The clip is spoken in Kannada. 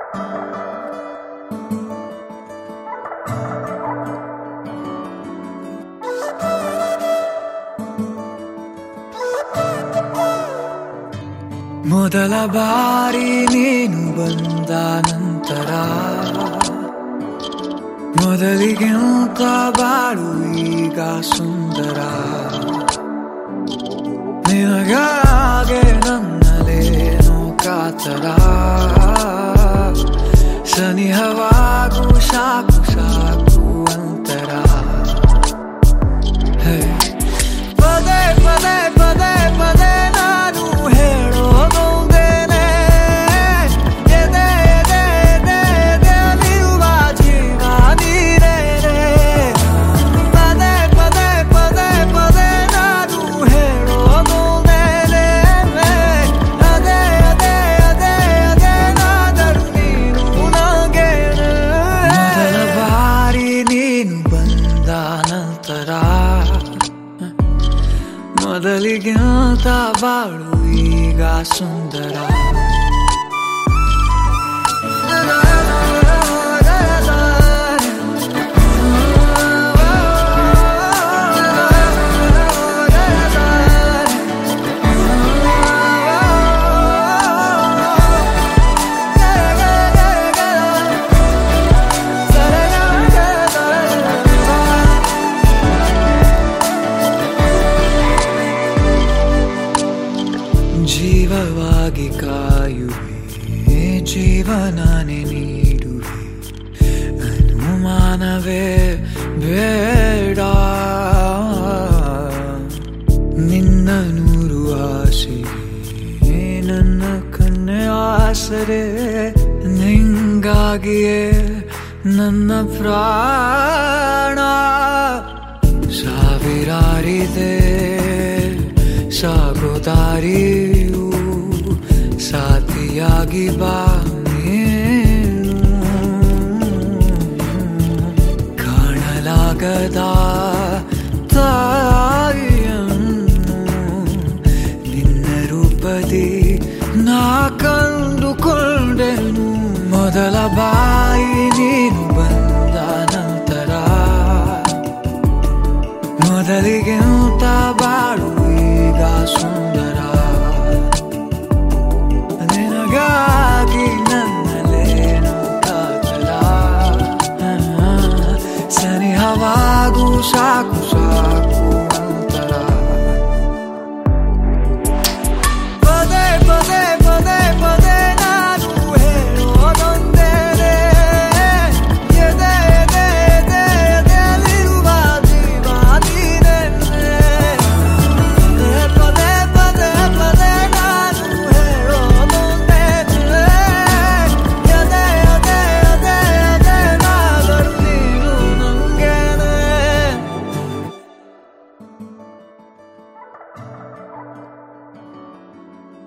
ಮೊದಲ ಬಾರಿ ನೀನು ಬಂದ ನಂತರ ಮೊದಲಿಗಿಂತ ಬಾಳು ಈಗ ಸುಂದರ ನಿನಗಾಗೆ ನನ್ನಲೇನೋ ಕಾತರ ಸನಿಹವಾಗು ಸಾಕು ಸಾಕು ಅಂತರ ಹೇ ಪದೇ ಪದೇ ಪದೇ ಪದೇ ನಾನು ಹೇಳೋದೊಂದೇನೆ ಎದೆ ಎದೆ ಎದೆ ಎದೆಯಲ್ಲಿರುವ ಜೀವ ನೀನೇನೆ ಪದೇ ಪದೇ ಪದೇ ಪದೇ ನಾನು ಹೇಳೋದೊಂದೇನೆ ಅದೇ ಅದೇ ಅದೇ ಅದೇನಾದರೂ ನೀನು ನಂಗೇನೆ ಮೊದಲ ಬಾರಿ ನೀನು ಬಂದ ನಂತರ ಮೊದಲಿಗಿಂತ ಬಾಳು ಈಗ ಸುಂದರ ಜೀವವಾಗಿ ಕಾಯುವೆ ಜೀವನಾನೆ ನೀಡುವೆ ಅನುಮಾನವೇ ಬೇಡ ನಿನ್ನ ನೂರು ಆಸೆ ನನ್ನ ಕಣ್ಣೆ ಆಸರೆ ನಿಂಗಾಗಿಯೇ ನನ್ನ ಪ್ರಾಣ ಸಾವಿರಾರಿದೆ ಸಾಗೋದಾರಿಯು ಸಾಥಿಯಾಗಿ ಬಾ ನೀನು ಕಾಣಲಾಗದ